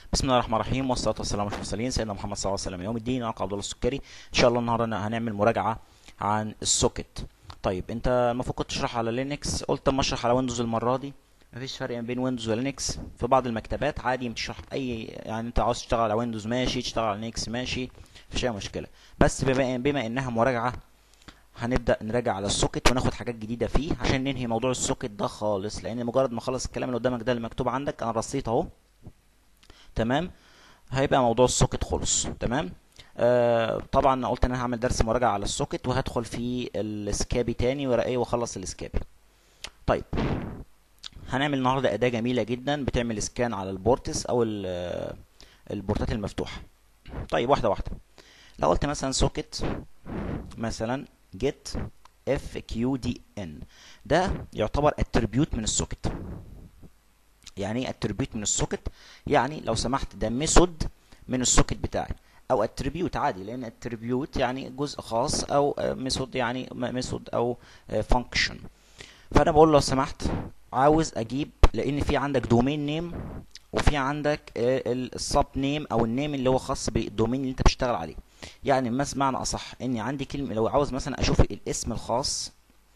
بسم الله الرحمن الرحيم والصلاه والسلام على المرسلين سيدنا محمد صلى الله عليه وسلم يوم الدين انا عبد الله السكري ان شاء الله النهارده هنعمل مراجعه عن السوكت طيب انت المفروض كنت تشرح على لينكس قلت اما اشرح على ويندوز المره دي مفيش فرق ما بين ويندوز ولينكس في بعض المكتبات عادي بتشرح اي يعني انت عاوز تشتغل على ويندوز ماشي تشتغل على لينكس ماشي مفيش اي مشكله بس بما بما انها مراجعه هنبدا نراجع على السوكت وناخد حاجات جديده فيه عشان ننهي موضوع السوكت ده خالص لان مجرد ما اخلص الكلام اللي قدامك ده اللي مكتوب عندك انا رصيت اهو تمام هيبقى موضوع السوكت خلص تمام آه طبعا قلت ان انا هعمل درس مراجعه على السوكت وهدخل في السكابي تاني ورقيه واخلص السكابي طيب هنعمل النهارده اداه جميله جدا بتعمل سكان على البورتس او البورتات المفتوحه طيب واحده واحده لو قلت مثلا سوكت مثلا get fqdn ده يعتبر اتريبيوت من السوكت يعني ايه اتريبيوت من السوكت يعني لو سمحت ده ميثود من السوكت بتاعي او اتريبيوت عادي لان اتريبيوت يعني جزء خاص او ميثود يعني ميثود او فانكشن فانا بقول لو سمحت عاوز اجيب لان في عندك دومين نيم وفي عندك السب نيم او النيم اللي هو خاص بالدومين اللي انت بتشتغل عليه يعني ما معنى اصح اني عندي كلمه لو عاوز مثلا اشوف الاسم الخاص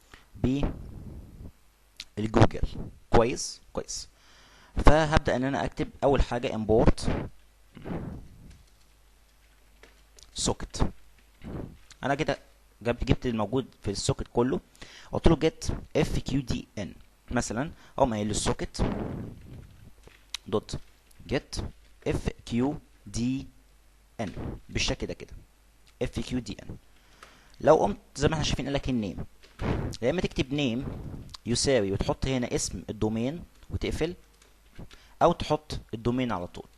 بالجوجل كويس كويس فهبدا ان انا اكتب اول حاجه import socket انا كده جبت جبت الموجود في السوكت كله قلت له get fqdn مثلا اقوم قايل له السوكت دوت get fqdn بالشكل ده كده fqdn لو قمت زي ما احنا شايفين قال لك النيم يا اما تكتب نيم يساوي وتحط هنا اسم الدومين وتقفل او تحط الدومين على طول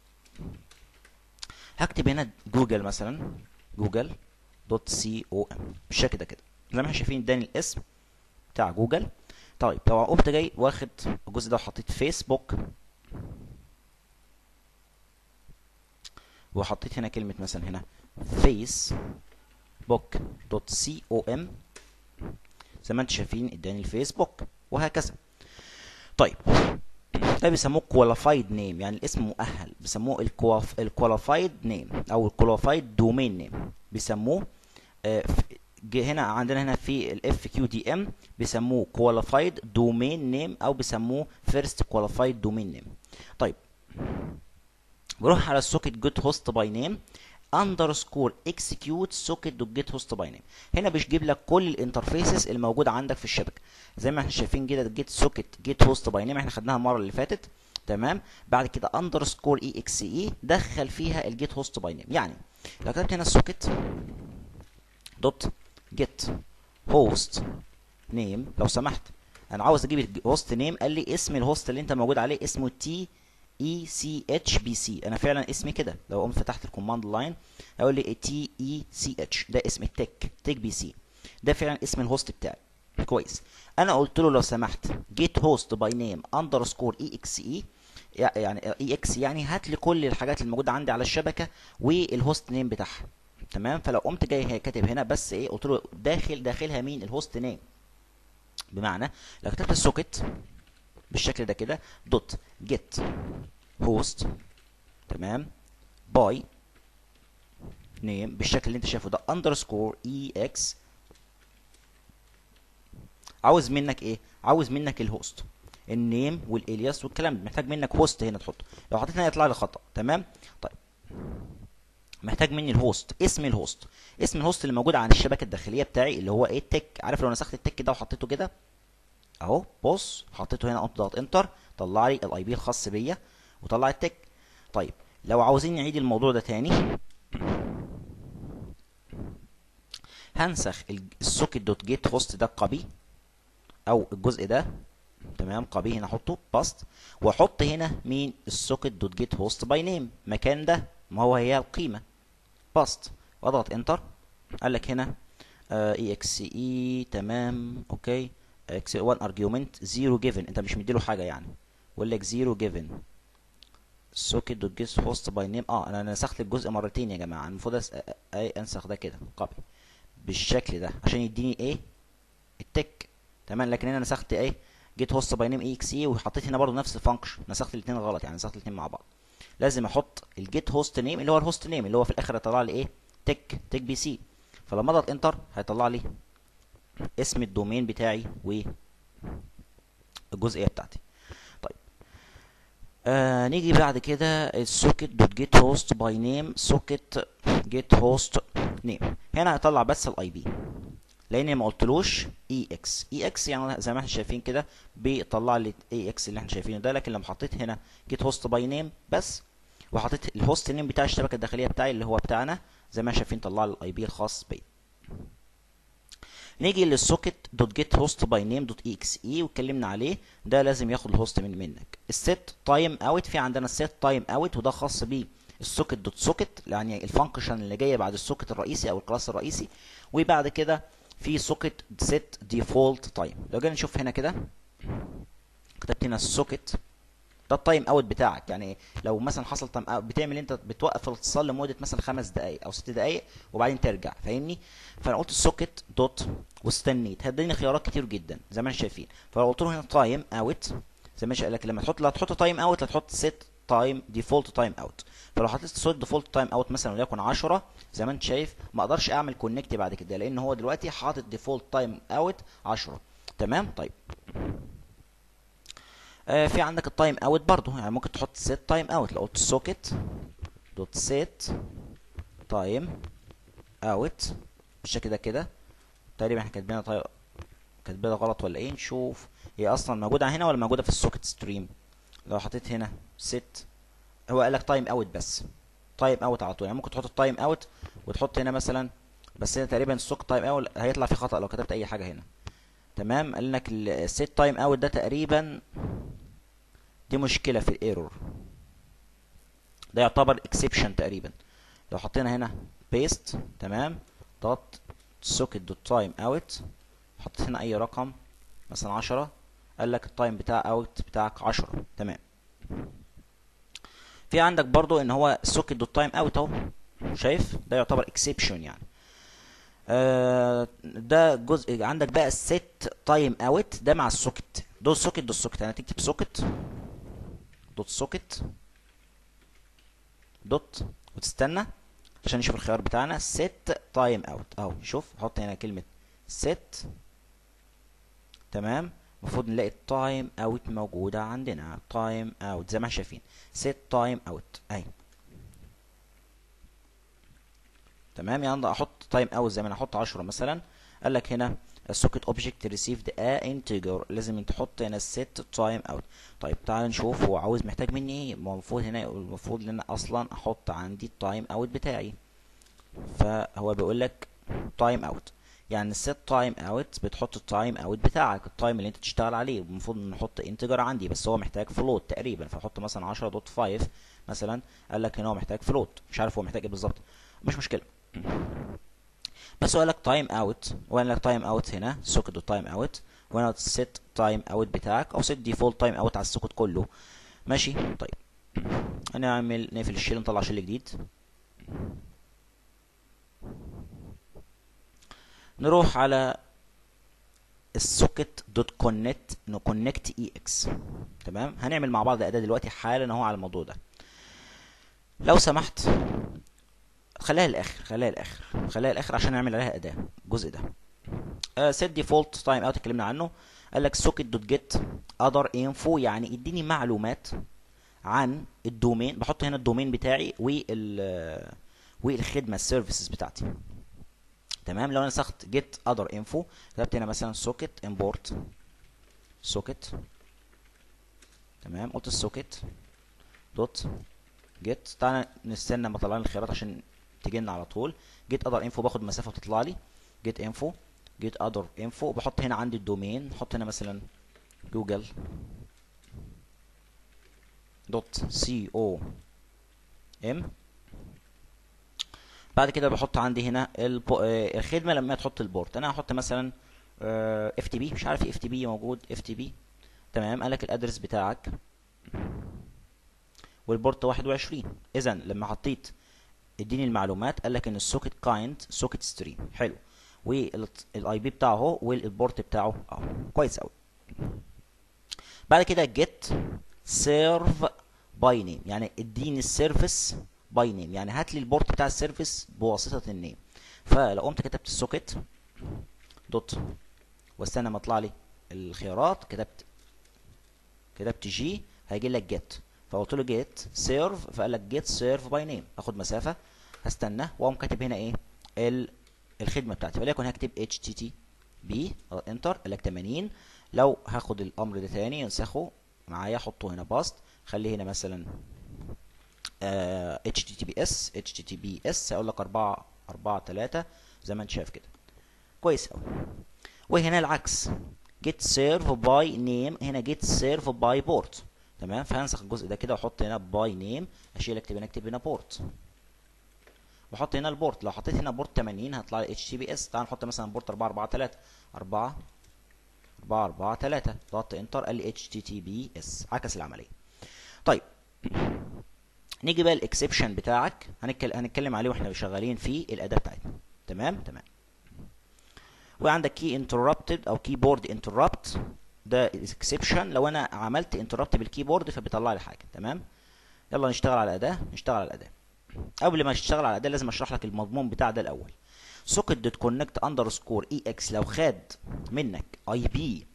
هكتب هنا جوجل مثلا جوجل دوت سي او ام بالشكل ده كده زي ما احنا شايفين اداني الاسم بتاع جوجل طيب لو قمت جاي واخد الجزء ده وحطيت فيسبوك وحطيت هنا كلمة مثلا هنا فيسبوك دوت سي او ام زي ما انتم شايفين اداني الفيسبوك وهكذا طيب ده بيسموه qualified name يعني الاسم مؤهل بيسموه الكواليفايد نيم او الكواليفايد دومين نيم بيسموه آه هنا عندنا هنا في الاف كيو دي ام بيسموه qualified domain name او بيسموه first qualified domain name طيب بروح على السوكت جيت هوست باي نيم اندرسكور اكسكيوت سوكت دوت جيت هوست باي نيم هنا بيجيب لك كل الانترفيسز الموجوده عندك في الشبكه زي ما احنا شايفين كده جيت سوكت جيت هوست باي نيم احنا خدناها المره اللي فاتت تمام بعد كده اندرسكور اي اكس اي دخل فيها الجيت هوست باي نيم يعني لو كتبت هنا السوكت دوت جيت هوست نيم لو سمحت انا عاوز اجيب الهوست نيم قال لي اسم الهوست اللي انت موجود عليه اسمه تي اي سي اتش بي سي انا فعلا اسمي كده لو قمت فتحت الكوماند لاين هيقول لي تي اي سي اتش ده اسم التك تك بي سي ده فعلا اسم الهوست بتاعي كويس انا قلت له لو سمحت جيت هوست باي نيم اندرسكور اي اكس اي يعني اي اكس يعني هات لي كل الحاجات الموجوده عندي على الشبكه والهوست نيم بتاعها تمام فلو قمت جاي كاتب هنا بس ايه قلت له داخل داخلها مين الهوست نيم بمعنى لو كتبت السوكت بالشكل ده كده دوت جيت هوست تمام باي نيم بالشكل اللي انت شايفه ده اندرسكور اي اكس عاوز منك ايه عاوز منك الهوست النيم والالياس والكلام ده محتاج منك هوست هنا تحطه لو حطيت هنا يطلع لي خطا تمام طيب محتاج مني الهوست اسم الهوست اسم الهوست اللي موجود على الشبكه الداخليه بتاعي اللي هو ايه التك عارف لو نسخت التك ده وحطيته كده اهو بص حطيته هنا قمت ضغط انتر طلع لي الاي بي الخاص بيا وطلع التك طيب لو عاوزين نعيد الموضوع ده تاني هنسخ السوكت دوت جيت هوست ده قبي او الجزء ده تمام قبي هنا احطه باست واحط هنا مين السوكت دوت جيت هوست باي نيم مكان ده ما هو هي القيمه باست واضغط انتر قال لك هنا اي اكس اي تمام اوكي اكس 1 ارجيومنت 0 جيفن انت مش مديله حاجه يعني بيقول لك 0 جيفن سوكت دوت جيت هوست باي نيم اه انا نسخت الجزء مرتين يا جماعه المفروض أس... اي انسخ ده كده قبل بالشكل ده عشان يديني ايه التك تمام لكن انا نسخت ايه جيت هوست باي نيم اي اكس اي وحطيت هنا برضو نفس الفانكشن نسخت الاثنين غلط يعني نسخت الاثنين مع بعض لازم احط الجيت هوست نيم اللي هو الهوست نيم اللي هو في الاخر هيطلع لي ايه تك تك بي سي فلما اضغط انتر هيطلع لي اسم الدومين بتاعي والجزئيه بتاعتي طيب آه نيجي بعد كده السوكت دوت جيت هوست باي نيم سوكت جيت هوست نيم هنا هيطلع بس الاي بي لان ما قلتلوش اي اكس اي اكس يعني زي ما احنا شايفين كده بيطلع لي اي اكس اللي احنا شايفينه ده لكن لما حطيت هنا جيت هوست باي نيم بس وحطيت الهوست نيم بتاع الشبكه الداخليه بتاعي اللي هو بتاعنا زي ما احنا شايفين طلع لي الاي بي الخاص بي نيجي للسوكت دوت جيت هوست باي نيم دوت اي اكس اي واتكلمنا عليه ده لازم ياخد الهوست من منك السيت تايم اوت في عندنا السيت تايم اوت وده خاص بيه السوكت دوت سوكت يعني الفانكشن اللي جايه بعد السوكت الرئيسي او الكلاس الرئيسي وبعد كده في سوكت سيت ديفولت تايم لو جينا نشوف هنا كده كتبت هنا السوكت ده التايم اوت بتاعك يعني لو مثلا حصل تايم اوت بتعمل انت بتوقف الاتصال لمده مثلا خمس دقائق او ست دقائق وبعدين ترجع فاهمني فانا قلت السوكت دوت واستنيت هتديني خيارات كتير جدا زي ما احنا شايفين فلو قلت له هنا تايم اوت زي ما قال لك لما تحط لا تحط تايم اوت لا تحط سيت تايم ديفولت تايم اوت فلو حطيت سيت ديفولت تايم اوت مثلا وليكن 10 زي ما انت شايف ما اقدرش اعمل كونكت بعد كده لان هو دلوقتي حاطط ديفولت تايم اوت 10 تمام طيب آه في عندك التايم اوت برضو يعني ممكن تحط سيت تايم اوت لو قلت سوكت دوت سيت تايم اوت بالشكل ده كده تقريبا احنا كاتبينها طيب كاتبينها غلط ولا ايه نشوف هي اصلا موجوده هنا ولا موجوده في السوكت ستريم لو حطيت هنا سيت هو قال لك تايم اوت بس تايم اوت على طول يعني ممكن تحط التايم اوت وتحط هنا مثلا بس هنا تقريبا السوك تايم اوت هيطلع فيه خطا لو كتبت اي حاجه هنا تمام قال لك السيت تايم اوت ده تقريبا دي مشكله في الايرور ده يعتبر اكسبشن تقريبا لو حطينا هنا بيست تمام ضغط سوكت دوت تايم اوت حطيت هنا اي رقم مثلا 10 قال لك التايم بتاع اوت بتاعك 10 تمام في عندك برضو ان هو سوكت دوت تايم اوت اهو شايف ده يعتبر اكسبشن يعني آه ده جزء عندك بقى السيت تايم اوت ده مع السوكت دول سوكت دوت سوكت يعني تكتب سوكت دوت سوكت دوت وتستنى عشان نشوف الخيار بتاعنا سيت تايم اوت اهو شوف حط هنا كلمه سيت تمام المفروض نلاقي التايم اوت موجوده عندنا تايم اوت زي ما احنا شايفين سيت تايم اوت اهي تمام يعني احط تايم اوت زي ما انا احط 10 مثلا قال لك هنا السوكت اوبجكت ريسيفد ا انتجر لازم تحط هنا السيت تايم اوت طيب تعال نشوف هو عاوز محتاج مني ايه المفروض هنا المفروض ان انا اصلا احط عندي التايم اوت بتاعي فهو بيقول لك تايم اوت يعني السيت تايم اوت بتحط التايم اوت بتاعك التايم اللي انت تشتغل عليه المفروض نحط انتجر عندي بس هو محتاج فلوت تقريبا فاحط مثلا 10 دوت 5 مثلا قال لك ان هو محتاج فلوت مش عارف هو محتاج ايه بالظبط مش مشكله بس هو قال لك تايم اوت وقال لك تايم اوت هنا سوكت دوت تايم اوت وهنا سيت تايم اوت بتاعك او سيت ديفولت تايم اوت على السوكت كله ماشي طيب هنعمل نقفل الشيل نطلع شيل جديد نروح على السوكت دوت كونكت نكونكت اي اكس تمام هنعمل مع بعض اداه دلوقتي حالا اهو على الموضوع ده لو سمحت خليها الاخر خليها الاخر خليها الاخر عشان نعمل عليها اداه الجزء ده سيت ديفولت تايم اوت اتكلمنا عنه قال لك سوكت دوت جيت اذر انفو يعني اديني معلومات عن الدومين بحط هنا الدومين بتاعي وال والخدمه السيرفيسز بتاعتي تمام لو انا نسخت جيت اذر انفو كتبت هنا مثلا سوكت امبورت سوكت تمام قلت السوكت دوت جيت تعالى نستنى ما طلع لي الخيارات عشان تجي لنا على طول جيت اذر انفو باخد مسافه وتطلع لي جيت انفو جيت اذر انفو بحط هنا عندي الدومين احط هنا مثلا جوجل دوت سي او ام بعد كده بحط عندي هنا البو... آه الخدمه لما تحط البورت انا هحط مثلا اف تي بي مش عارف اف تي بي موجود اف تي بي تمام قال لك الادرس بتاعك والبورت 21 اذا لما حطيت اديني المعلومات قال لك ان السوكت كايند سوكت ستريم حلو والاي بي بتاعه اهو والبورت بتاعه اهو كويس قوي بعد كده جيت سيرف باي نيم يعني اديني السيرفيس باي نيم يعني هات لي البورت بتاع السيرفيس بواسطه النيم فلو قمت كتبت السوكت دوت واستنى ما يطلع لي الخيارات كتبت كتبت جي هيجي لك جيت فقلت له جيت سيرف فقال لك جيت سيرف باي نيم اخد مسافه هستنى واقوم كاتب هنا ايه ال الخدمه بتاعتي وليكن هكتب اتش تي تي بي انتر قال لك 80 لو هاخد الامر ده تاني ينسخه معايا احطه هنا باست خليه هنا مثلا اتش تي تي بي اس اتش تي تي بي اس هيقول لك 4 4 3 زي ما انت شايف كده كويس قوي وهنا العكس get serve by name هنا get serve by port تمام فهنسخ الجزء ده كده واحط هنا by name اشيل اكتب هنا اكتب هنا port واحط هنا البورت لو حطيت هنا بورت 80 هيطلع لي اتش تي بي اس تعال نحط مثلا بورت 4 4 3 4 4 4 3 ضغطت انتر قال لي اتش تي تي بي اس عكس العمليه طيب نيجي بقى الاكسبشن بتاعك هنتكلم هنتكلم عليه واحنا شغالين في الاداه بتاعتنا تمام تمام وعندك كي انتربتد او كيبورد انتربت ده اكسبشن لو انا عملت انتربت بالكيبورد فبيطلع لي حاجه تمام يلا نشتغل على الاداه نشتغل على الاداه قبل ما اشتغل على الاداه لازم اشرح لك المضمون بتاع ده الاول سوكت دوت كونكت اندرسكور اي اكس لو خد منك اي بي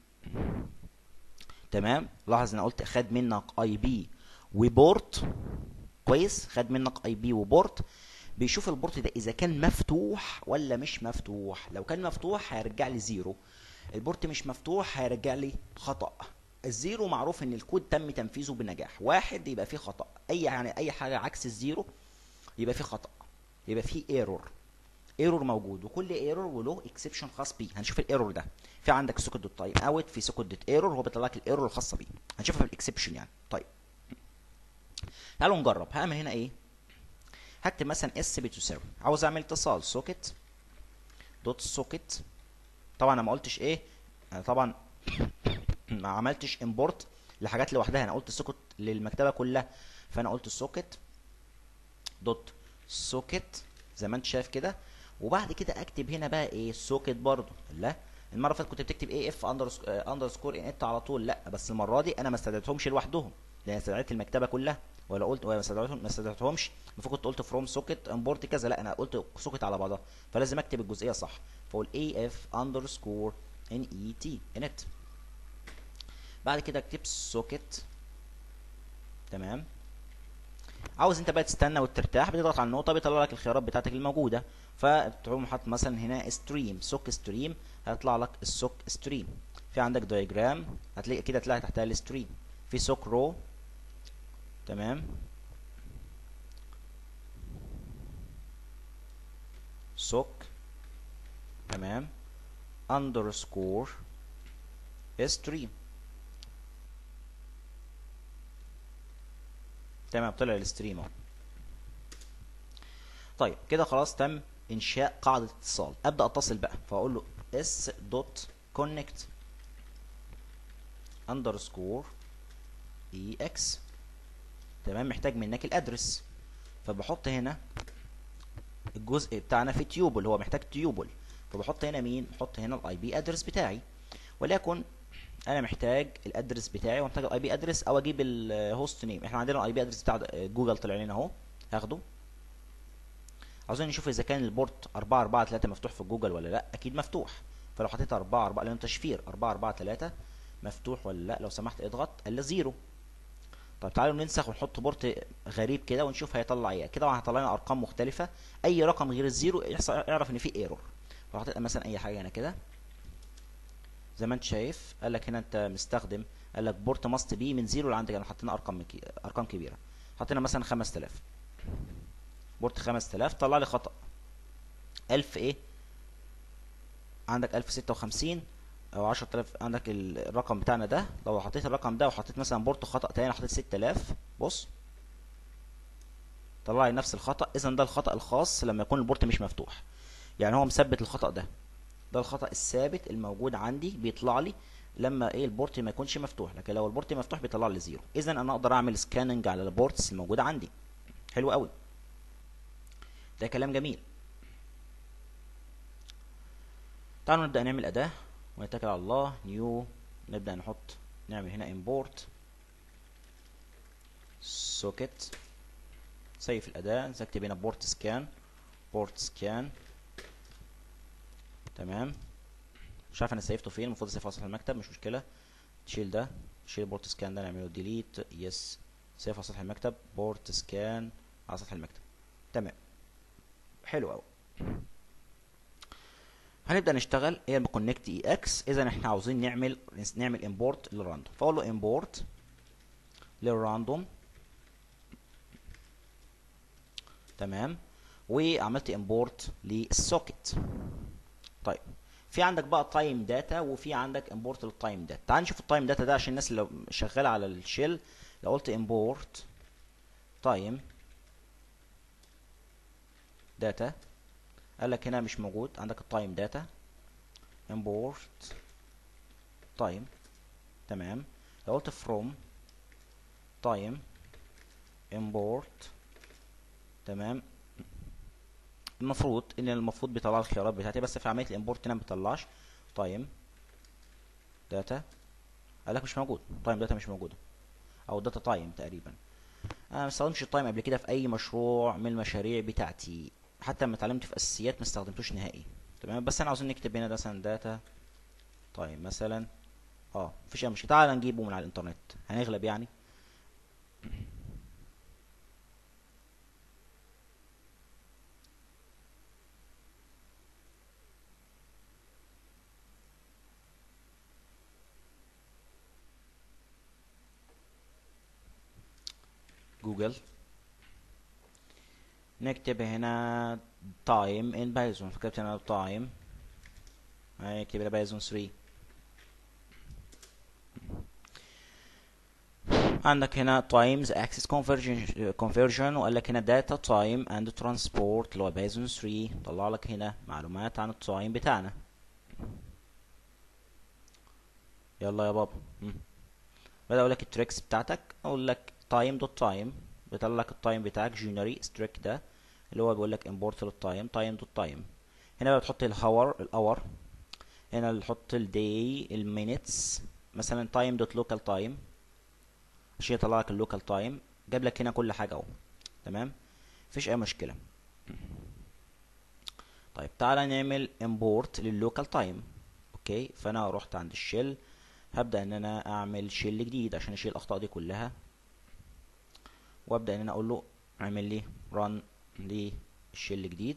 تمام لاحظ انا قلت خد منك اي بي وبورت كويس خد منك اي بي وبورت بيشوف البورت ده اذا كان مفتوح ولا مش مفتوح لو كان مفتوح هيرجع لي زيرو البورت مش مفتوح هيرجع لي خطأ الزيرو معروف ان الكود تم تنفيذه بنجاح واحد يبقى فيه خطأ اي يعني اي حاجة عكس الزيرو يبقى فيه خطأ يبقى فيه ايرور ايرور موجود وكل ايرور وله اكسبشن خاص بيه هنشوف الايرور ده في عندك سوكت دوت تايم اوت في سوكت دوت ايرور هو بيطلع لك الايرور الخاصه بيه هنشوفها في الاكسبشن يعني طيب تعالوا نجرب هعمل هنا ايه هكتب مثلا اس بتساوي عاوز اعمل اتصال سوكت دوت سوكت طبعا انا ما قلتش ايه انا طبعا ما عملتش امبورت لحاجات لوحدها انا قلت سوكت للمكتبه كلها فانا قلت سوكت دوت سوكت زي ما انت شايف كده وبعد كده اكتب هنا بقى ايه سوكت برضو لا المره اللي فاتت كنت بتكتب ايه اف اندرسكور ان ات على طول لا بس المره دي انا ما استدعيتهمش لوحدهم لان استدعيت المكتبه كلها ولا قلت ولا ما استدعيتهم ما استدعيتهمش المفروض كنت قلت فروم سوكت امبورت كذا لا انا قلت سوكت على بعضها فلازم اكتب الجزئيه صح فاقول اي اف اندرسكور ان اي تي انت بعد كده اكتب سوكت تمام عاوز انت بقى تستنى وترتاح بتضغط على النقطه بيطلع لك الخيارات بتاعتك الموجوده فتقوم حاطط مثلا هنا ستريم سوك ستريم هيطلع لك السوك ستريم في عندك دايجرام هتلاقي كده تلاقي تحتها الستريم في سوك رو تمام سوك تمام اندرسكور ستريم تمام طلع الستريم اهو طيب كده خلاص تم انشاء قاعده اتصال ابدا اتصل بقى فاقول له اس دوت كونكت اندرسكور اي اكس تمام محتاج منك الادرس فبحط هنا الجزء بتاعنا في تيوبل هو محتاج تيوبل فبحط هنا مين بحط هنا الاي بي ادرس بتاعي وليكن انا محتاج الادرس بتاعي ومحتاج الاي بي ادرس او اجيب الهوست نيم احنا عندنا الاي بي ادرس بتاع جوجل طلع لنا اهو هاخده عاوزين نشوف اذا كان البورت 443 مفتوح في جوجل ولا لا اكيد مفتوح فلو حطيت 4 4 لانه تشفير 443 مفتوح ولا لا لو سمحت اضغط الا زيرو طب تعالوا ننسخ ونحط بورت غريب كده ونشوف هيطلع ايه كده هيطلع لنا ارقام مختلفه اي رقم غير الزيرو يحصل اعرف ان في ايرور لو حطيت مثلا اي حاجه هنا كده زي ما انت شايف قال لك هنا انت مستخدم قال لك بورت ماست بي من زيرو لعندك انا حطينا ارقام كي... ارقام كبيره حطينا مثلا 5000 بورت 5000 طلع لي خطا 1000 ايه عندك 1056 او 10000 عندك الرقم بتاعنا ده لو حطيت الرقم ده وحطيت مثلا بورت خطا تاني حطيت 6000 بص طلع لي نفس الخطا اذا ده الخطا الخاص لما يكون البورت مش مفتوح يعني هو مثبت الخطا ده ده الخطا الثابت الموجود عندي بيطلع لي لما ايه البورت ما يكونش مفتوح لكن لو البورت مفتوح بيطلع لي زيرو اذا انا اقدر اعمل سكاننج على البورتس الموجوده عندي حلو قوي ده كلام جميل تعالوا نبدا نعمل اداه ونتكل على الله نيو نبدا نحط نعمل هنا import سوكت سيف الاداة اكتب هنا بورت سكان بورت سكان تمام مش عارف انا سيفته فين المفروض اسيفه على سطح المكتب مش مشكله تشيل ده تشيل بورت سكان ده نعمله ديليت يس سيف على سطح المكتب بورت سكان على سطح المكتب تمام حلو قوي هنبدا نشتغل هي بكونكت اي اكس اذا احنا عاوزين نعمل نعمل امبورت للراندوم فاقول له امبورت للراندوم تمام وعملت امبورت للسوكت طيب في عندك بقى تايم داتا وفي عندك امبورت للتايم داتا تعال نشوف التايم داتا ده عشان الناس اللي شغاله على الشيل لو قلت امبورت تايم داتا قال لك هنا مش موجود عندك التايم داتا امبورت تايم تمام لو قلت from تايم امبورت تمام المفروض ان المفروض بيطلع الخيارات بتاعتي بس في عمليه الامبورت هنا ما بيطلعش تايم داتا قال لك مش موجود تايم داتا مش موجوده او داتا تايم تقريبا انا ما استخدمتش التايم قبل كده في اي مشروع من المشاريع بتاعتي حتى لما اتعلمت في اساسيات ما استخدمتوش نهائي تمام بس انا عاوزين نكتب هنا مثلا داتا تايم مثلا اه مفيش اي مشكله تعال نجيبه من على الانترنت هنغلب يعني جوجل نكتب هنا time in بايثون فكتبت هنا time هنكتب هنا بايثون 3 عندك هنا times access conversion conversion وقال لك هنا data time and transport اللي هو بايثون 3 طلع لك هنا معلومات عن التايم بتاعنا يلا يا بابا بدأ اقول لك التريكس بتاعتك اقول لك time دوت time بيطلع لك التايم بتاعك جينري ستريك ده اللي هو بيقول لك امبورت للتايم تايم دوت تايم هنا بقى بتحط الهاور الاور هنا بتحط الداي المينتس مثلا تايم دوت لوكال تايم عشان يطلع لك اللوكال تايم جاب لك هنا كل حاجه اهو تمام مفيش اي مشكله طيب تعالى نعمل امبورت لللوكال تايم اوكي فانا رحت عند الشيل هبدا ان انا اعمل شيل جديد عشان اشيل الاخطاء دي كلها وابدا ان انا اقول له اعمل لي run للشيل جديد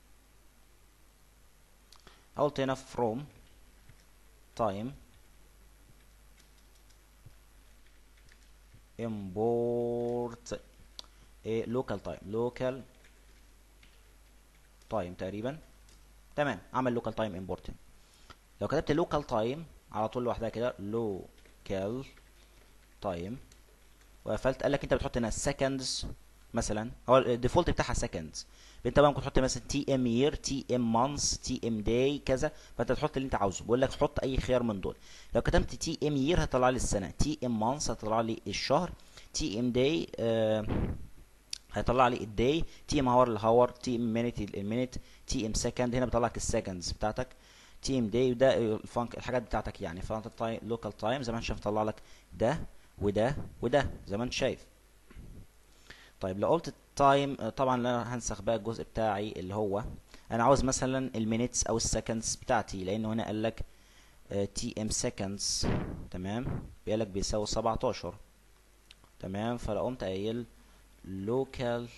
قلت هنا from time import a local time local time تقريبا تمام عمل local time import لو كتبت local time على طول لوحدها كده local time وقفلت قال لك انت بتحط هنا seconds مثلا هو الديفولت بتاعها seconds انت بقى ممكن تحط مثلا تي ام يير تي ام مانث تي ام داي كذا فانت تحط اللي انت عاوزه بيقول لك حط اي خيار من دول لو كتبت تي ام يير هيطلع لي السنه تي ام مانث هيطلع لي الشهر تي ام داي آه هيطلع لي الداي تي ام هاور الهاور تي ام مينيت المينيت تي ام سكند هنا بيطلع لك السكندز بتاعتك تي ام داي وده الفانك الحاجات بتاعتك يعني فانت التايم لوكال تايم زي ما انت شايف طلع لك ده وده وده زي ما انت شايف طيب لو قلت التايم طبعا انا هنسخ بقى الجزء بتاعي اللي هو انا عاوز مثلا المينيتس او السكندز بتاعتي لانه هنا قال لك تي ام سكندز تمام بيقول لك بيساوي 17 تمام فلو قمت قايل لوكال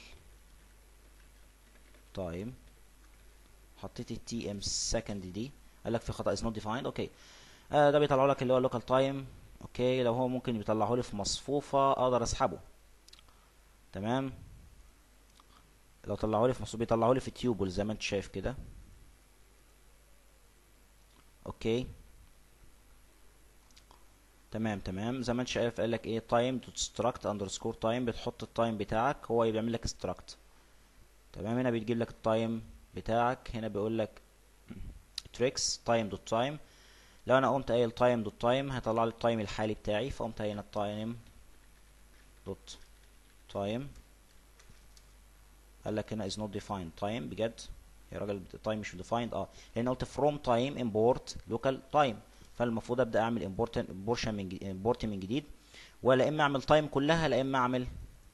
تايم حطيت التي ام سكند دي قال لك في خطا از نوت ديفايند اوكي آه ده بيطلع لك اللي هو اللوكال تايم اوكي لو هو ممكن يطلعه لي في مصفوفه اقدر اسحبه تمام لو طلعوا لي في مصفوفه بيطلعوا لي في تيوبل زي ما انت شايف كده اوكي تمام تمام زي ما انت شايف قال لك ايه تايم دوت ستراكت اندرسكور تايم بتحط التايم بتاعك هو بيعمل لك ستراكت تمام هنا بتجيب لك التايم بتاعك هنا بيقول لك تريكس تايم دوت تايم لو انا قمت قايل تايم دوت تايم هيطلع لي التايم الحالي بتاعي فقمت قايل التايم دوت تايم قال لك هنا is not defined time بجد يا راجل تايم مش defined اه لان قلت from time import local time فالمفروض ابدا اعمل import import من import من جديد ولا اما اعمل تايم كلها لا اما اعمل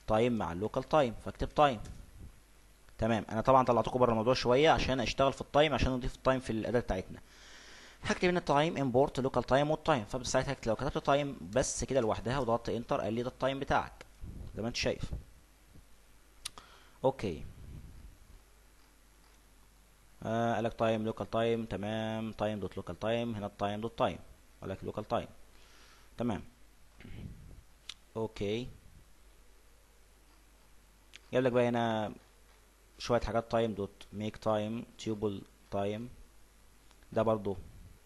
تايم مع اللوكال تايم فاكتب تايم تمام انا طبعا طلعتكم بره الموضوع شويه عشان اشتغل في التايم عشان نضيف التايم في الاداه بتاعتنا هكتب هنا تايم امبورت لوكال تايم والتايم فساعتها لو كتبت تايم بس كده لوحدها وضغطت انتر قال لي ده التايم بتاعك زي ما انت شايف اوكي آه قالك تايم لوكال تايم تمام تايم دوت لوكال تايم هنا التايم دوت تايم قالك لوكال تايم تمام اوكي جايب لك بقى هنا شوية حاجات تايم دوت ميك تايم تيوبل تايم ده برضو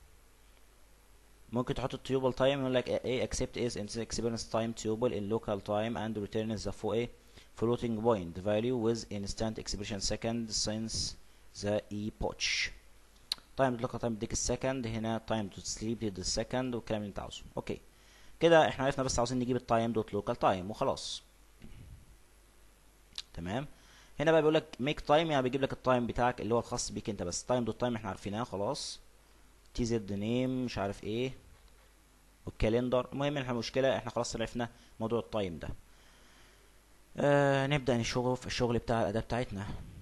ممكن تحط التيوبل تايم يقول لك ايه accept is in experience time tuple in local time and return the فوق ايه floating point value with instant expression second since the epoch تايم دوت local time بيديك السكند هنا تايم دوت سليب بيديك السكند والكلام اللي انت عاوزه اوكي كده احنا عرفنا بس عاوزين نجيب التايم دوت local time وخلاص تمام هنا بقى بيقول لك ميك تايم يعني بيجيب لك التايم بتاعك اللي هو الخاص بيك انت بس تايم دوت تايم احنا عارفينها خلاص تي زد نيم مش عارف ايه والكالندر المهم احنا المشكله احنا خلاص عرفنا موضوع التايم ده آه نبدا نشوف الشغل بتاع الاداه بتاعتنا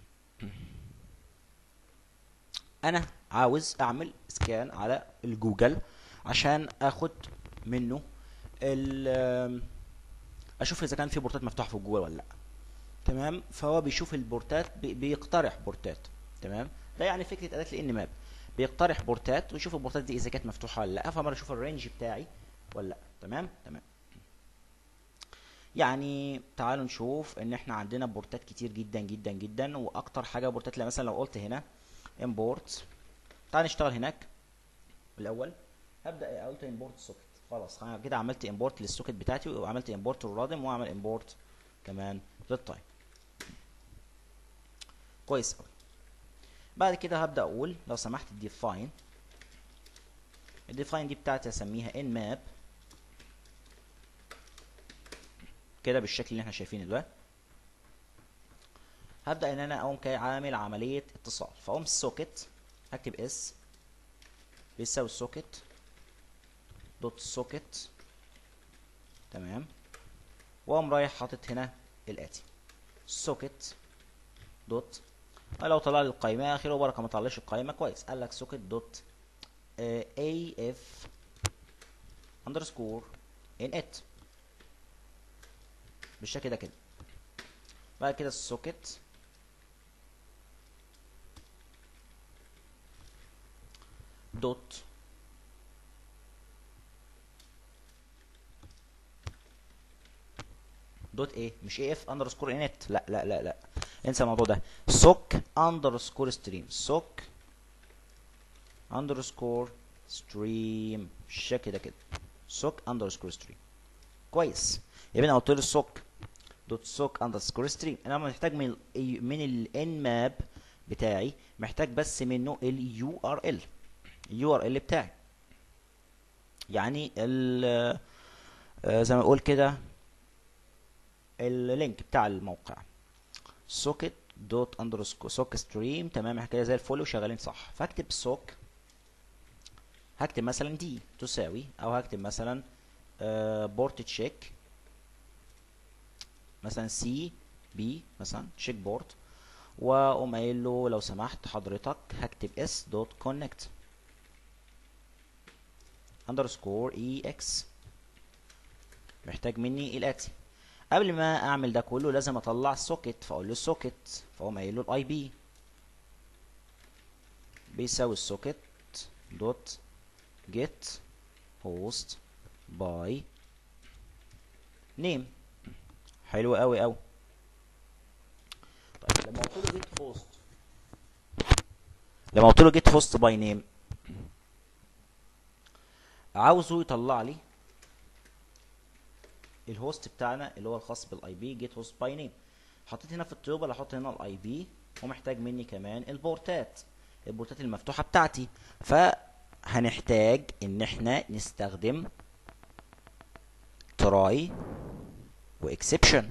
انا عاوز اعمل سكان على الجوجل عشان اخد منه ال اشوف اذا كان في بورتات مفتوحه في جوجل ولا لا تمام فهو بيشوف البورتات بي بيقترح بورتات تمام ده يعني فكره اداه الان ماب بيقترح بورتات ويشوف البورتات دي اذا كانت مفتوحه ولا لا فمره اشوف الرينج بتاعي ولا لا تمام تمام يعني تعالوا نشوف ان احنا عندنا بورتات كتير جدا جدا جدا واكتر حاجه بورتات اللي مثلا لو قلت هنا امبورت تعال نشتغل هناك الاول هبدا قلت امبورت سوكت خلاص كده عملت امبورت للسوكت بتاعتي وعملت امبورت للرادم واعمل امبورت كمان للتايم كويس قوي بعد كده هبدا اقول لو سمحت الديفاين الديفاين دي بتاعتي هسميها ان ماب كده بالشكل اللي احنا شايفينه ده هبدا ان انا اقوم عامل عمليه اتصال فاقوم السوكت هكتب اس بيساوي السوكت دوت سوكت تمام واقوم رايح حاطط هنا الاتي سوكت دوت لو طلع لي القائمه اخر وبركه ما طلعش القائمه كويس قال لك سوكت دوت اي اف اندرسكور ان ات بالشكل ده كده بعد كده السوكت دوت دوت ايه مش اي اف اندرسكور انت لا لا لا لا انسى الموضوع ده سوك اندرسكور ستريم سوك اندرسكور ستريم بالشكل ده كده سوك اندرسكور ستريم كويس يبقى انا قلت له سوك دوت سوك اندرسكور ستريم انا محتاج من ال من الان ماب بتاعي محتاج بس منه اليو ار ال اليو ار ال بتاعي يعني ال زي ما اقول كده اللينك بتاع الموقع سوكت دوت اندرسكور سوك ستريم تمام احنا كده زي الفل وشغالين صح فاكتب سوك هكتب مثلا دي تساوي او هكتب مثلا بورت تشيك مثلا سي بي مثلا تشيك بورت واقوم قايل له لو سمحت حضرتك هكتب اس دوت كونكت اندرسكور اي اكس محتاج مني الاتي قبل ما اعمل ده كله لازم اطلع السوكت فاقول له السوكت فاقوم قايل له الاي بي بيساوي السوكت دوت جيت هوست باي نيم حلو قوي قوي طيب لما قلت له جيت هوست لما قلت له جيت هوست باي نيم عاوزه يطلع لي الهوست بتاعنا اللي هو الخاص بالاي بي جيت هوست باي نيم حطيت هنا في التيوبل احط هنا الاي بي ومحتاج مني كمان البورتات البورتات المفتوحه بتاعتي فهنحتاج ان احنا نستخدم تراي واكسبشن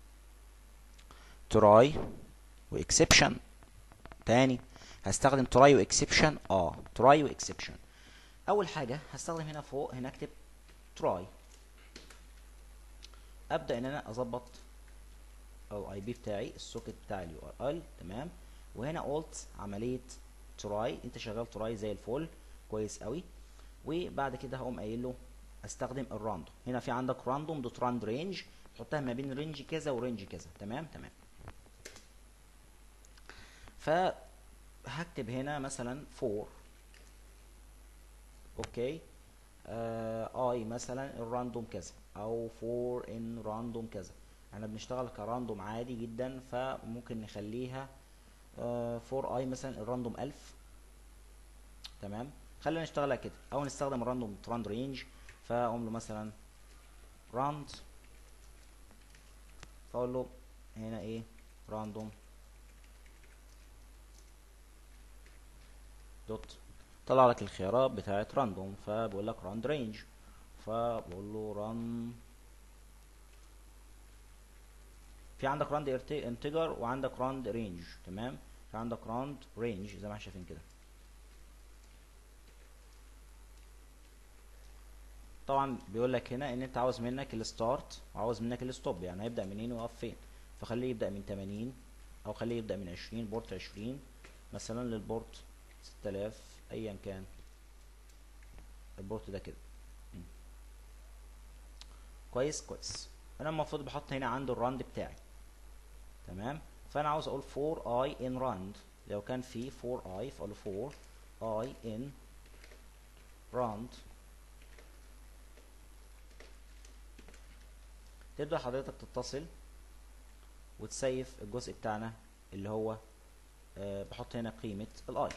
تراي واكسبشن تاني هستخدم تراي واكسبشن اه تراي واكسبشن اول حاجه هستخدم هنا فوق هنا اكتب تراي ابدا ان انا اظبط الاي بي بتاعي السوكت بتاع اليو ار ال تمام وهنا قلت عمليه تراي انت شغال تراي زي الفل كويس قوي وبعد كده هقوم قايل له استخدم الراندوم هنا في عندك راندوم دوت راند رينج تحطها ما بين رينج كذا ورينج كذا تمام تمام فهكتب هنا مثلا 4 اوكي آه اي مثلا الراندوم كذا او 4 ان راندوم كذا احنا بنشتغل كراندوم عادي جدا فممكن نخليها آه 4 اي مثلا الراندوم 1000 تمام خلينا نشتغلها كده او نستخدم الراندوم راند رينج فاقوم له مثلا راند فاقول له هنا ايه راندوم دوت طلع لك الخيارات بتاعت راندوم فبقول لك راند رينج فبقول له ران في عندك راند انتجر وعندك راند رينج تمام في عندك راند رينج زي ما احنا شايفين كده طبعا بيقول لك هنا ان انت عاوز منك الستارت وعاوز منك الستوب يعني هيبدا منين ويقف فين فخليه يبدا من 80 او خليه يبدا من 20 بورت 20 مثلا للبورت 6000 ايا كان البورت ده كده كويس كويس انا المفروض بحط هنا عنده الراند بتاعي تمام فانا عاوز اقول 4 اي ان راند لو كان في 4 اي فاقول 4 اي ان راند تبدأ حضرتك تتصل وتسيف الجزء بتاعنا اللي هو أه بحط هنا قيمة الاي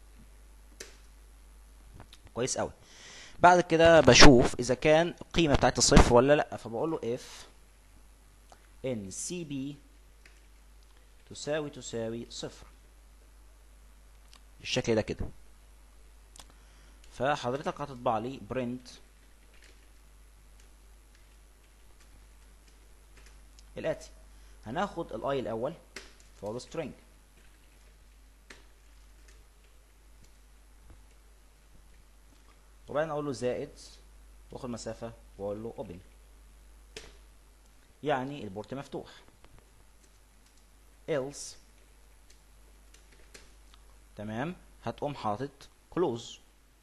كويس قوي بعد كده بشوف اذا كان القيمة بتاعت صفر ولا لا فبقول له if ان سي بي تساوي تساوي صفر بالشكل ده كده فحضرتك هتطبع لي print الاتي هناخد الاي الاول فاقول string وبعدين اقول له زائد واخد مسافه واقول له open يعني البورت مفتوح else تمام هتقوم حاطط close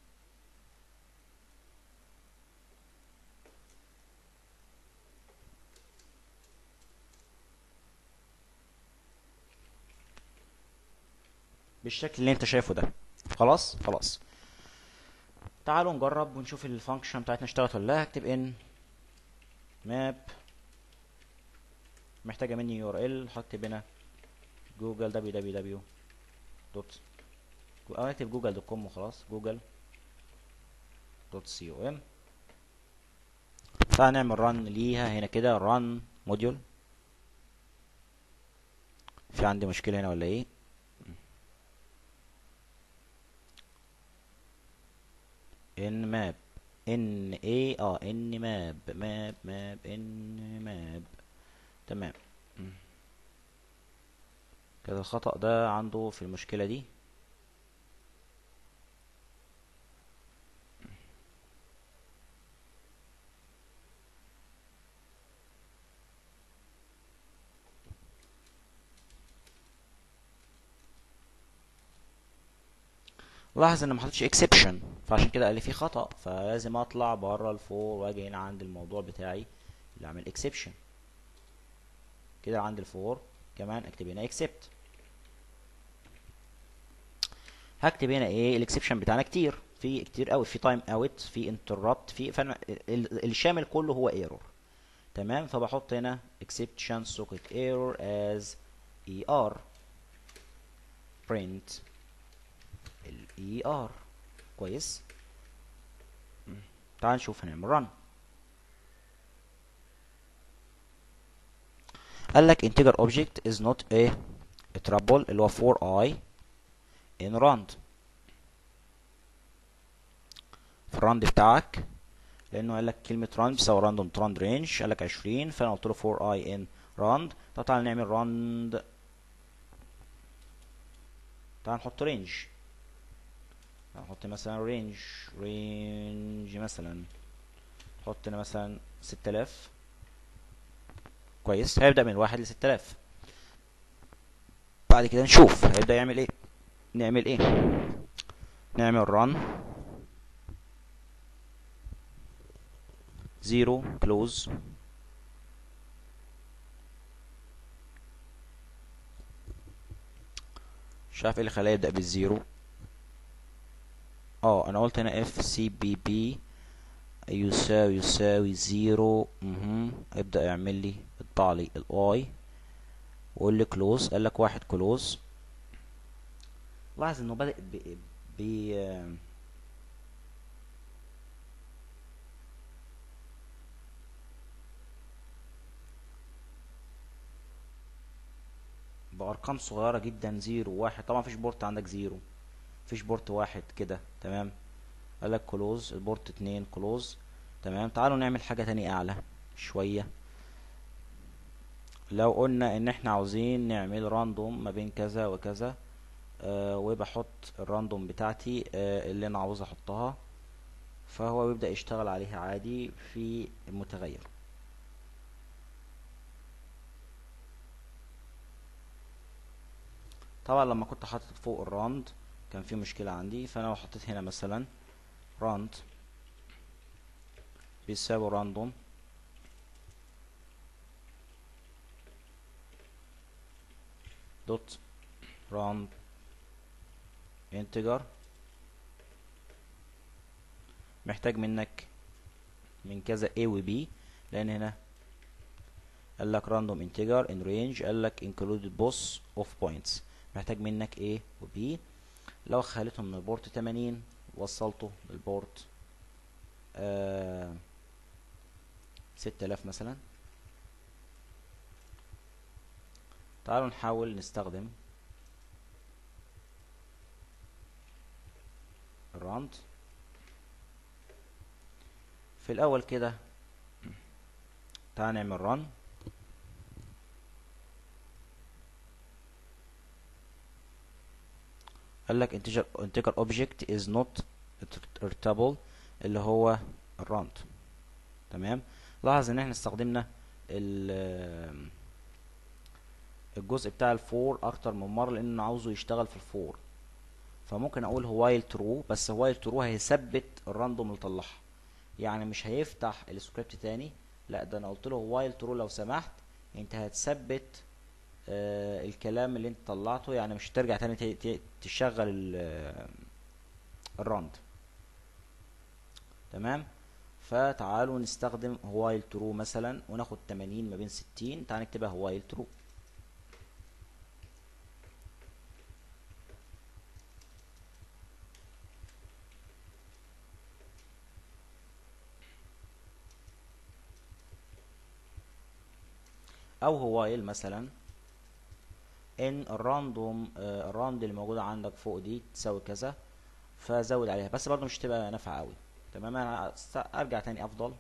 بالشكل اللي انت شايفه ده خلاص خلاص تعالوا نجرب ونشوف الفانكشن بتاعتنا اشتغلت ولا لا هكتب ان ماب محتاجه مني يو ار ال هكتب هنا جوجل دبليو دبليو دبليو دوت او اكتب جوجل دوت كوم وخلاص جوجل دوت سي او ام تعال نعمل رن ليها هنا كده رن موديول في عندي مشكله هنا ولا ايه ان ماب ان ايه اه ان ماب ماب ماب ان ماب تمام كده الخطأ ده عنده في المشكلة دي لاحظ ان ما حطيتش اكسبشن فعشان كده قال لي في خطأ فلازم اطلع بره الفور واجي هنا عند الموضوع بتاعي اللي اعمل اكسبشن كده عند الفور كمان اكتب هنا اكسبت هكتب هنا ايه الاكسبشن بتاعنا كتير في كتير قوي في تايم اوت في انتربت في فانا الشامل كله هو ايرور تمام فبحط هنا exception socket error as er print ال er كويس تعال نشوف هنعمل run قال لك integer object is not a, a trouble اللي هو 4i in rand في الراند بتاعك لانه قال لك كلمه راند بتساوي راندوم راند رينج قال لك 20 فانا قلت له 4i in راند طب تعالى نعمل راند تعال نحط رينج نحط مثلا رينج رينج مثلا نحط هنا مثلا 6000 كويس هيبدأ من واحد ل 6000 بعد كده نشوف هيبدأ يعمل ايه نعمل ايه نعمل run زيرو كلوز مش عارف ايه اللي خلاه يبدأ بالزيرو اه انا قلت هنا اف سي بي بي يساوي يساوي زيرو اها ابدأ يعمل لي اطبع لي الاي وقول لي كلوز قال لك واحد كلوز لاحظ انه بدأ ب ب بأرقام صغيرة جدا زيرو واحد طبعا مفيش بورت عندك زيرو مفيش بورت واحد كده تمام قال لك كلوز البورت اتنين كلوز تمام تعالوا نعمل حاجة تانية أعلى شوية لو قلنا ان احنا عاوزين نعمل راندوم ما بين كذا وكذا آه وبحط الراندوم بتاعتي آه اللي انا عاوز احطها فهو بيبدأ يشتغل عليها عادي في المتغير طبعا لما كنت حاطط فوق الراند كان في مشكلة عندي فانا لو حطيت هنا مثلا راند بيساوي راندوم دوت راند انتجر محتاج منك من كذا A و B لان هنا قال لك random integer in range قال لك included both of points محتاج منك A و B لو خليتهم من البورت 80 وصلته بالبورت آه 6000 مثلا تعالوا نحاول نستخدم الراند في الاول كده تعال نعمل ران قال لك integer integer object is not irritable اللي هو الراند تمام لاحظ ان احنا استخدمنا الجزء بتاع الفور اكتر من مره لان عاوزه يشتغل في الفور فممكن اقول وايل ترو بس وايل ترو هيثبت الراندوم اللي طلعها يعني مش هيفتح السكريبت تاني لا ده انا قلت له وايل ترو لو سمحت انت هتثبت آه الكلام اللي انت طلعته يعني مش هترجع تاني تشغل الراند تمام فتعالوا نستخدم وايل ترو مثلا وناخد 80 ما بين 60 تعال نكتبها وايل ترو او هوايل مثلا ان الراندوم آه الراند اللي موجوده عندك فوق دي تساوي كذا فزود عليها بس برضه مش هتبقى نافعه قوي تمام انا ارجع تاني افضل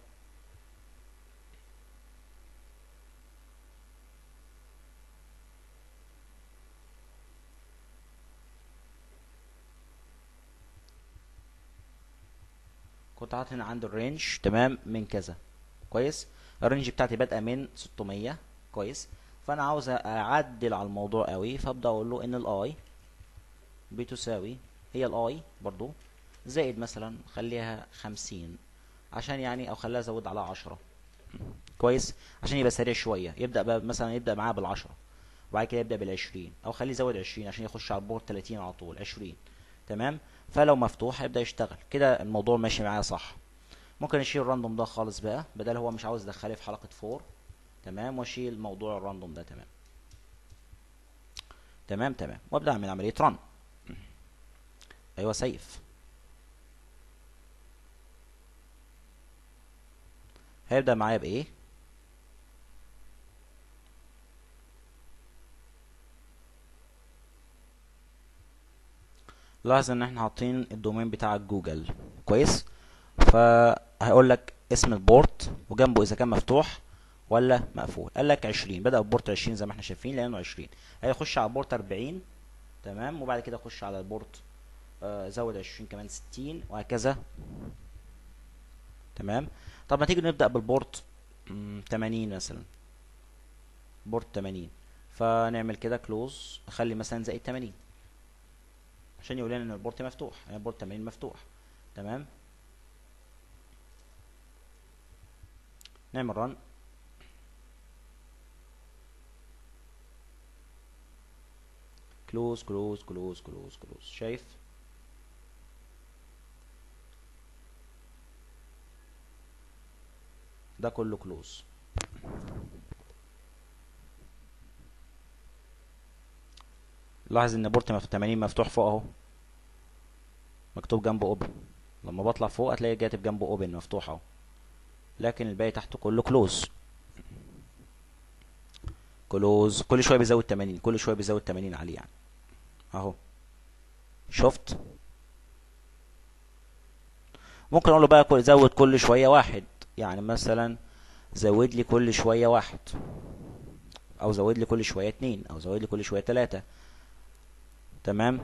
كنت حاطط هنا عند الرينج تمام من كذا كويس الرينج بتاعتي بادئه من 600 كويس فانا عاوز اعدل على الموضوع قوي فابدا اقول له ان الاي بتساوي هي الاي برضو زائد مثلا خليها خمسين عشان يعني او خليها ازود على عشرة كويس عشان يبقى سريع شوية يبدأ بقى مثلا يبدأ معاه بالعشرة وبعد كده يبدأ بالعشرين او خليه يزود عشرين عشان يخش على البورد تلاتين على طول عشرين تمام فلو مفتوح هيبدأ يشتغل كده الموضوع ماشي معايا صح ممكن اشيل الراندوم ده خالص بقى بدل هو مش عاوز ادخله في حلقة فور تمام واشيل موضوع الراندوم ده تمام تمام تمام وابدأ اعمل عملية رن ايوه سيف هيبدأ معايا بإيه؟ لاحظ ان احنا حاطين الدومين بتاع جوجل كويس فهيقول لك اسم البورت وجنبه اذا كان مفتوح ولا مقفول قال لك 20 بدأ ببورت 20 زي ما احنا شايفين لانه 20 هيخش على بورت 40 تمام وبعد كده يخش على البورت آه زود 20 كمان 60 وهكذا تمام طب ما تيجي نبدأ بالبورت 80 مثلا بورت 80 فنعمل كده كلوز اخلي مثلا زائد 80 عشان يقول لنا ان البورت مفتوح يعني البورت 80 مفتوح تمام نعمل رن كلوز كلوز كلوز كلوز كلوز شايف ده كله كلوز لاحظ ان بورت 80 مفتوح فوق اهو مكتوب جنبه اوبن لما بطلع فوق هتلاقي كاتب جنبه اوبن مفتوح اهو لكن الباقي تحته كله كلوز كلوز كل شويه بيزود 80 كل شويه بيزود 80 عليه يعني اهو شفت ممكن اقول له بقى زود كل شويه واحد يعني مثلا زود لي كل شويه واحد او زود لي كل شويه اتنين او زود لي كل شويه تلاتة تمام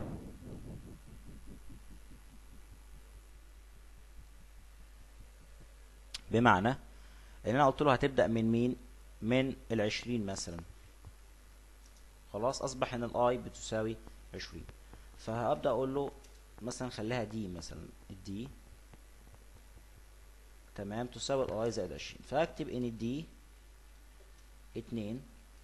بمعنى ان انا قلت له هتبدا من مين من العشرين مثلا خلاص اصبح ان الاي بتساوي عشرين فهبدا اقول له مثلا خليها دي مثلا الدي تمام تساوي الاي زائد عشرين فاكتب ان الدي اتنين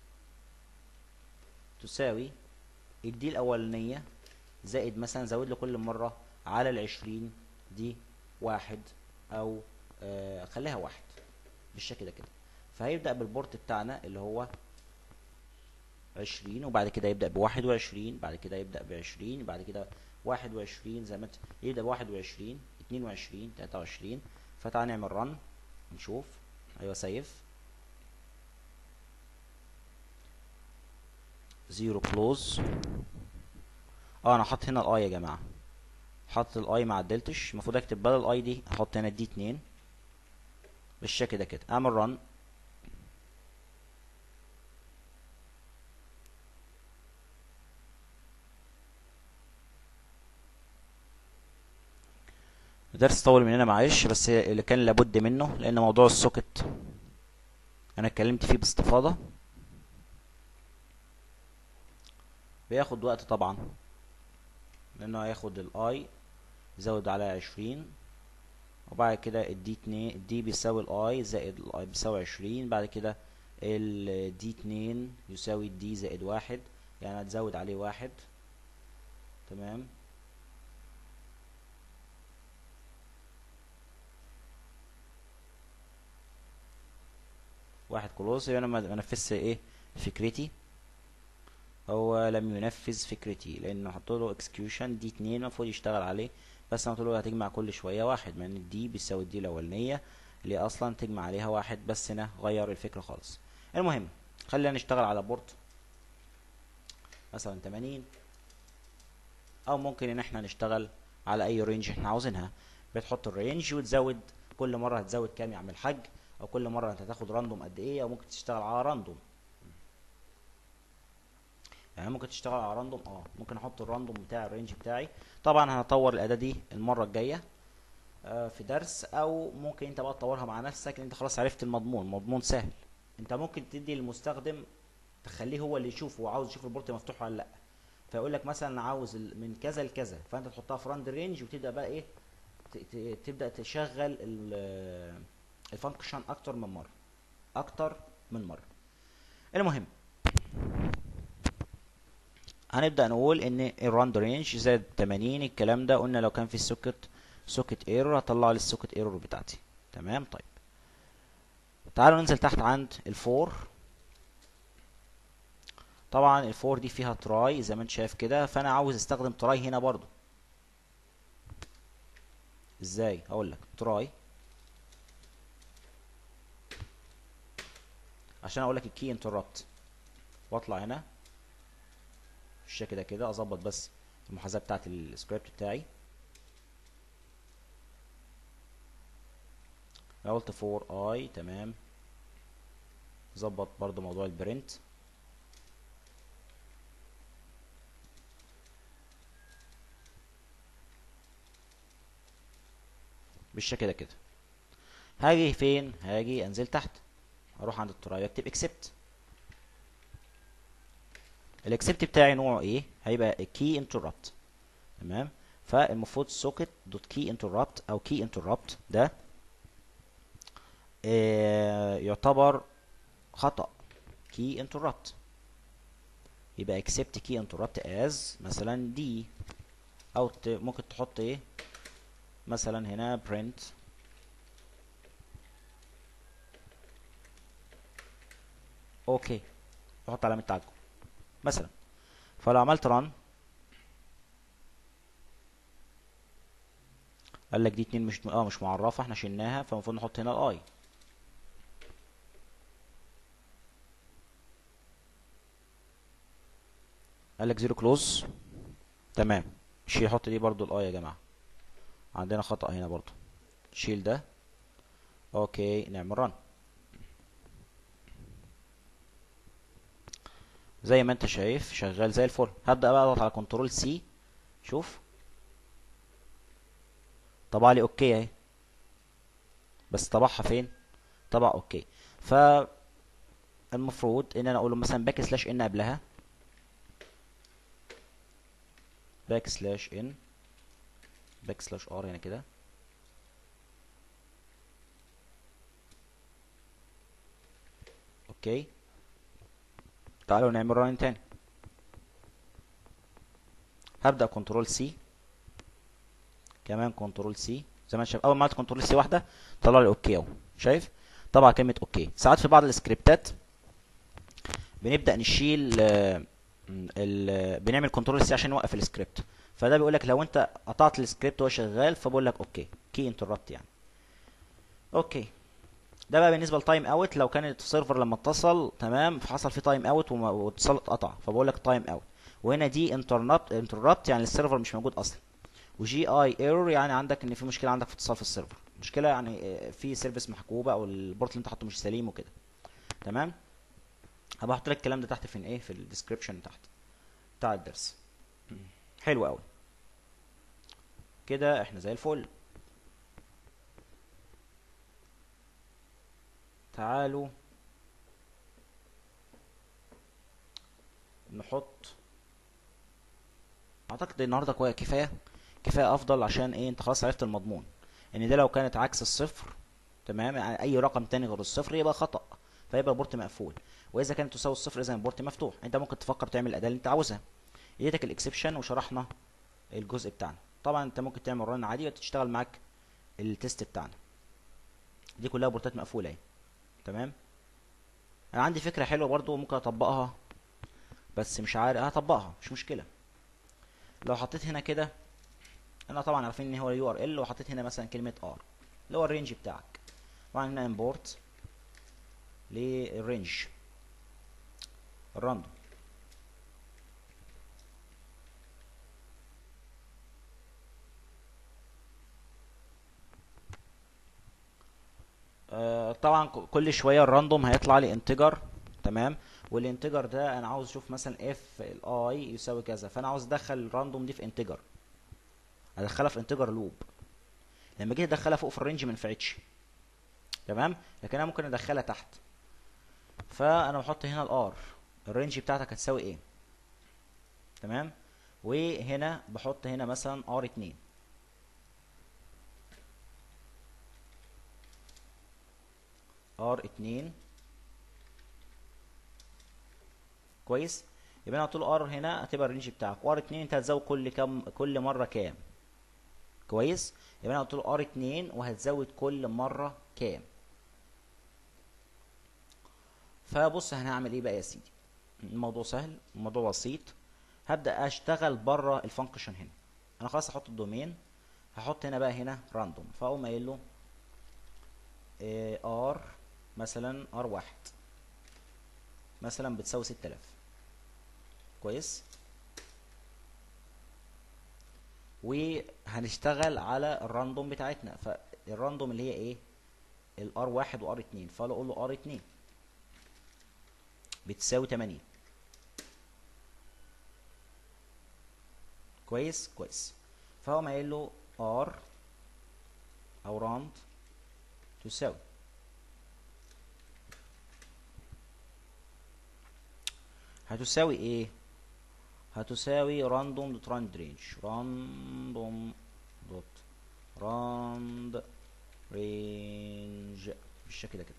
تساوي الدي الاولانية زائد مثلا زود له كل مرة على العشرين دي واحد او آه خليها واحد بالشكل ده كده فهيبدأ بالبورت بتاعنا اللي هو عشرين وبعد كده يبدأ بواحد وعشرين بعد كده يبدأ بعشرين بعد كده واحد وعشرين زي ما انت يبدأ بواحد وعشرين اتنين وعشرين تلاتة وعشرين فتعال نعمل رن نشوف ايوه سيف زيرو كلوز اه انا حاطط هنا الاي يا جماعه حاطط الاي ما عدلتش المفروض اكتب بدل الاي دي احط هنا دي اتنين بالشكل ده كده اعمل رن درس طول مننا معلش بس اللي كان لابد منه لان موضوع السوكت انا اتكلمت فيه باستفاضه بياخد وقت طبعا لانه هياخد الاي يزود على عشرين وبعد كده الدي اتنين الدي بيساوي الاي زائد الاي بيساوي عشرين بعد كده الدي اتنين يساوي الدي زائد واحد يعني هتزود عليه واحد تمام واحد كلوز يبقى انا ما نفذت ايه فكرتي هو لم ينفذ فكرتي لانه حط له اكسكيوشن دي اتنين المفروض يشتغل عليه بس انا قلت له هتجمع كل شويه واحد من الدي بيساوي الدي الاولانيه اللي اصلا تجمع عليها واحد بس هنا غير الفكره خالص المهم خلينا نشتغل على بورت مثلا 80 او ممكن ان احنا نشتغل على اي رينج احنا عاوزينها بتحط الرينج وتزود كل مره هتزود كام يا عم الحاج او كل مره انت هتاخد راندوم قد ايه او ممكن تشتغل على راندوم يعني ممكن تشتغل على راندوم اه ممكن احط الراندوم بتاع الرينج بتاعي طبعا هطور الاداه دي المره الجايه آه في درس او ممكن انت بقى تطورها مع نفسك انت خلاص عرفت المضمون مضمون سهل انت ممكن تدي للمستخدم تخليه هو اللي يشوف هو عاوز يشوف البورت مفتوح ولا لا فيقول لك مثلا انا عاوز من كذا لكذا فانت تحطها في راند رينج وتبدا بقى ايه تبدا تشغل الفانكشن اكتر من مره اكتر من مره المهم هنبدا نقول ان الراند رينج زائد 80 الكلام ده قلنا لو كان في السوكت سوكت ايرور هطلع لي السوكت ايرور بتاعتي تمام طيب تعالوا ننزل تحت عند الفور طبعا الفور دي فيها تراي زي ما انت شايف كده فانا عاوز استخدم تراي هنا برضو ازاي اقول لك تراي عشان اقول لك الكي انتربت واطلع هنا بالشكل ده كده اظبط بس المحاذاه بتاعه السكريبت بتاعي قلت فور اي تمام ظبط برضو موضوع البرنت بالشكل ده كده هاجي فين هاجي انزل تحت اروح عند التراي اكتب اكسبت الاكسبت بتاعي نوعه ايه هيبقى كي انتربت تمام فالمفروض سوكت دوت كي انتربت او كي انتربت ده آه يعتبر خطأ key interrupt يبقى accept key interrupt as مثلا دي او ممكن تحط ايه مثلا هنا print اوكي احط علامة تعجب مثلا فلو عملت run قال لك دي اتنين مش اه مش معرفة احنا شلناها فالمفروض نحط هنا الاي قال لك زيرو كلوز تمام مش يحط دي برضو الاي يا جماعه عندنا خطأ هنا برضو شيل ده اوكي نعمل رن زي ما انت شايف شغال زي الفل هبدأ بقى اضغط على كنترول سي شوف طبع لي اوكي اهي بس طبعها فين طبع اوكي ف المفروض ان انا اقول له مثلا باك سلاش ان قبلها باك سلاش ان باك سلاش ار هنا كده اوكي تعالوا نعمل ران تاني هبدأ كنترول سي كمان كنترول سي زي ما انت شايف اول ما عملت كنترول سي واحده طلع لي اوكي اهو شايف طبعا كلمه اوكي ساعات في بعض السكريبتات بنبدا نشيل ال بنعمل كنترول سي عشان نوقف السكريبت فده بيقول لك لو انت قطعت السكريبت وهو شغال فبقول لك اوكي كي انتربت يعني اوكي ده بقى بالنسبه لتايم اوت لو كان السيرفر لما اتصل تمام فحصل فيه تايم اوت واتصال اتقطع فبقول لك تايم اوت وهنا دي انترنت انتربت يعني السيرفر مش موجود اصلا وجي اي ايرور يعني عندك ان في مشكله عندك في اتصال في السيرفر مشكله يعني في سيرفيس محجوبه او البورت اللي انت حاطه مش سليم وكده تمام هبقى احط لك الكلام ده تحت فين ايه في الديسكربشن تحت بتاع الدرس حلو قوي كده احنا زي الفل تعالوا نحط اعتقد النهارده كويس كفايه كفايه افضل عشان ايه انت خلاص عرفت المضمون ان دي لو كانت عكس الصفر تمام يعني اي رقم تاني غير الصفر يبقى خطأ فيبقى البورت مقفول واذا كانت تساوي الصفر اذا البورت مفتوح انت ممكن تفكر تعمل الاداه اللي انت عاوزها اديتك الاكسبشن وشرحنا الجزء بتاعنا طبعا انت ممكن تعمل رن عادي وتشتغل معاك التيست بتاعنا دي كلها بورتات مقفوله اهي تمام انا عندي فكره حلوه برضو ممكن اطبقها بس مش عارف هطبقها مش مشكله لو حطيت هنا كده انا طبعا عارفين ان هو يو ار ال وحطيت هنا مثلا كلمه ار اللي هو الرينج بتاعك طبعا هنا امبورت للرينج الراندوم آه طبعا كل شويه الراندوم هيطلع لي انتجر تمام والانتجر ده انا عاوز اشوف مثلا اف الاي يساوي كذا فانا عاوز ادخل الراندوم دي في انتجر ادخلها في انتجر لوب لما جيت ادخلها فوق في الرينج ما نفعتش تمام لكن انا ممكن ادخلها تحت فانا بحط هنا الار الرينج بتاعتك هتساوي ايه تمام وهنا بحط هنا مثلا ار 2 ار 2 كويس يبقى انا قلت له ار هنا هتبقى الرينج بتاعك وار 2 انت هتزود كل كام كل مره كام كويس يبقى انا قلت له ار 2 وهتزود كل مره كام فبص هنعمل ايه بقى يا سيدي الموضوع سهل الموضوع بسيط هبدا اشتغل بره الفانكشن هنا انا خلاص هحط الدومين هحط هنا بقى هنا راندوم فاقوم قايل له ار مثلا ار واحد مثلا بتساوي 6000 كويس وهنشتغل على الراندوم بتاعتنا فالراندوم اللي هي ايه الار واحد وار اتنين فاقول له ار اتنين بتساوي 80 كويس كويس فهو قايل له ار او راند تساوي هتساوي ايه هتساوي راندوم دوت راند رينج راندوم دوت راند رينج بالشكل ده كده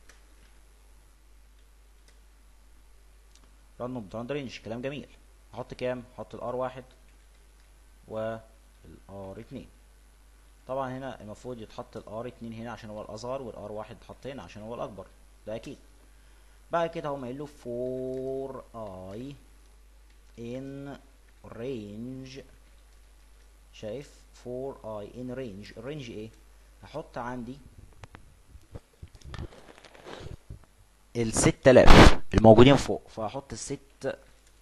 راندوم دوت راند رينج كلام جميل احط كام احط الار واحد والار اتنين طبعا هنا المفروض يتحط الار اتنين هنا عشان هو الاصغر والار واحد يتحط هنا عشان هو الاكبر ده اكيد بعد كده هقوم قايل له فور اي ان رينج شايف فور اي ان رينج الرينج ايه هحط عندي الست الاف الموجودين فوق فهحط الست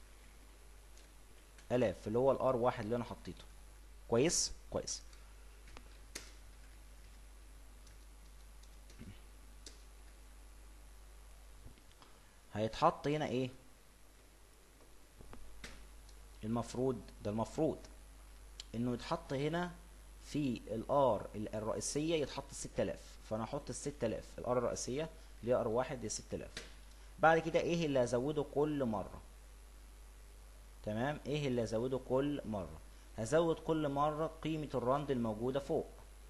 الاف اللي هو الار واحد اللي انا حطيته كويس كويس هيتحط هنا ايه المفروض ده المفروض انه يتحط هنا في الار الرئيسية يتحط 6000 فانا احط ال 6000 الار الرئيسية اللي هي ار واحد هي 6000 بعد كده ايه اللي هزوده كل مرة تمام ايه اللي هزوده كل مرة هزود كل مرة قيمة الراند الموجودة فوق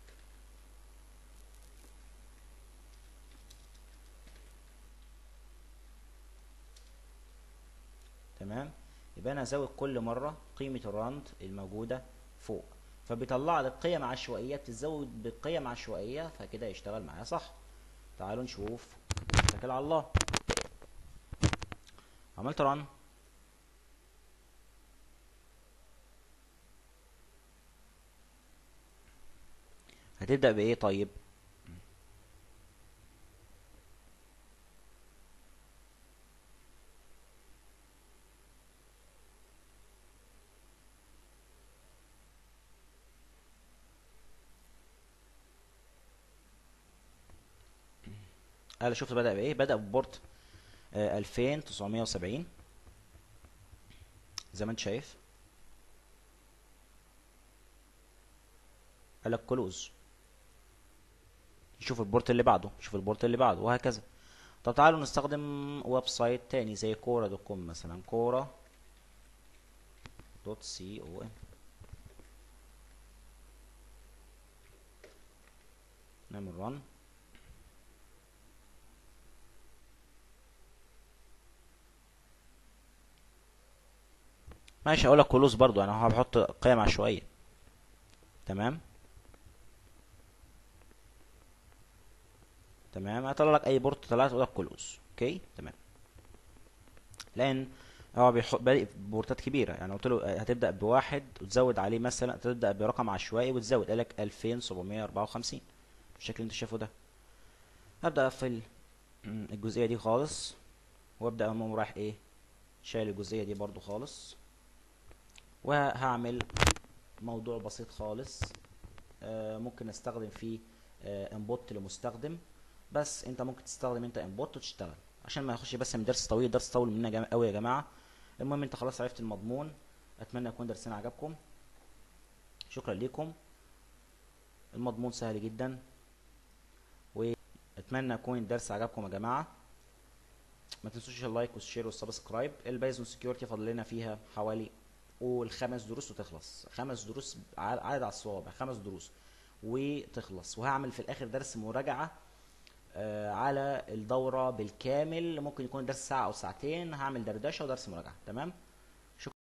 تمام يبقى انا هزود كل مره قيمه الراند الموجوده فوق فبيطلع لك قيم عشوائيه بتتزود بقيم عشوائيه فكده يشتغل معايا صح تعالوا نشوف اتكل على الله عملت ران هتبدا بايه طيب انا شفت بدأ بايه بدأ ببورت آه 2970 زي ما انت شايف قال لك كلوز شوف البورت اللي بعده شوف البورت اللي بعده وهكذا طب تعالوا نستخدم ويب سايت تاني زي كورا دوت كوم مثلا كورا دوت سي او ام نعمل رن ماشي هقول لك كلوز برضو انا هحط قيم عشوائيه تمام تمام هطلع لك اي بورت طلعت اقول لك كلوز اوكي تمام لان هو بيحط بادئ بورتات كبيره يعني قلت له هتبدا بواحد وتزود عليه مثلا تبدا برقم عشوائي وتزود قال لك 2754 بالشكل اللي انت شايفه ده هبدا اقفل الجزئيه دي خالص وابدا اقوم رايح ايه شايل الجزئيه دي برضو خالص وهعمل موضوع بسيط خالص آه ممكن استخدم فيه آه انبوت لمستخدم بس انت ممكن تستخدم انت انبوت وتشتغل عشان ما يخش بس من درس طويل درس طويل مننا قوي يا جماعه المهم انت خلاص عرفت المضمون اتمنى يكون درسنا عجبكم شكرا لكم المضمون سهل جدا واتمنى يكون الدرس عجبكم يا جماعه ما تنسوش اللايك والشير والسبسكرايب البايزون سكيورتي فاضل لنا فيها حوالي قول خمس دروس وتخلص خمس دروس عدد على الصوابع خمس دروس وتخلص وهعمل في الاخر درس مراجعه آه على الدوره بالكامل ممكن يكون درس ساعه او ساعتين هعمل دردشه ودرس مراجعه تمام